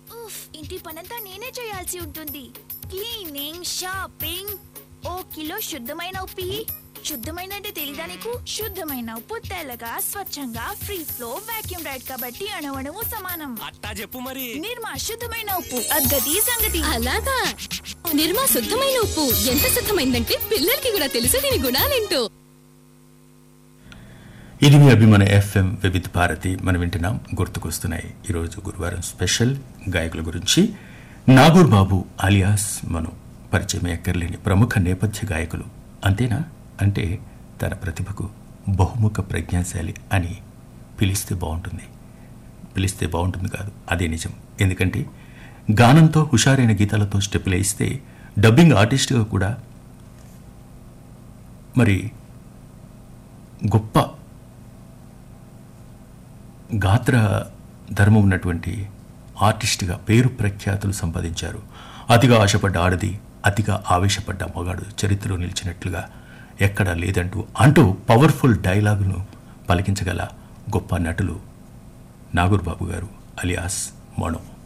ఉఫ్ ఇంటి పనంతా నేనే చేయాల్సి ఉంటుంది క్లీనింగ్ షాపింగ్ ఓ కిలో శుద్ధమైన ఉప్పు ఇయ్యి. శుద్ధమైన అంటే తెలీదా నీకు శుద్ధమైన ఉప్పు తెల్లగా స్వచ్ఛంగా ఫ్రీ ఫ్లో వాక్యూమ్ రైడ్ కాబట్టి అణవణము సమానం అట్టా చెప్పు మరి నిర్మా శుద్ధమైన ఉప్పు అగ్గది సంగతి అలాగా నిర్మా శుద్ధమైన ఉప్పు ఎంత శుద్ధమైందంటే పిల్లలకి కూడా తెలుసు దీని గుణాలేంటో ఇది మీ అభిమాన ఎఫ్ఎం వివిధ భారతి మనం వింటున్నాం గుర్తుకొస్తున్నాయి ఈరోజు గురువారం స్పెషల్ గాయకుల గురించి నాగూర్ బాబు అలియాస్ మనం పరిచయం ఎక్కర్లేని ప్రముఖ నేపథ్య గాయకులు అంతేనా అంటే తన ప్రతిభకు బహుముఖ ప్రజ్ఞాశాలి అని పిలిస్తే బాగుంటుంది పిలిస్తే బాగుంటుంది కాదు అదే నిజం ఎందుకంటే గానంతో హుషారైన గీతాలతో స్టెప్పులు వేయిస్తే డబ్బింగ్ ఆర్టిస్ట్గా కూడా మరి గొప్ప గాత్ర ధర్మం ఉన్నటువంటి ఆర్టిస్ట్గా పేరు ప్రఖ్యాతులు సంపాదించారు అతిగా ఆశపడ్డ ఆడది అతిగా ఆవేశపడ్డ మగాడు చరిత్రలో నిలిచినట్లుగా ఎక్కడా లేదంటూ అంటూ పవర్ఫుల్ డైలాగును పలికించగల గొప్ప నటులు నాగూర్ బాబు గారు అలియాస్ మోనో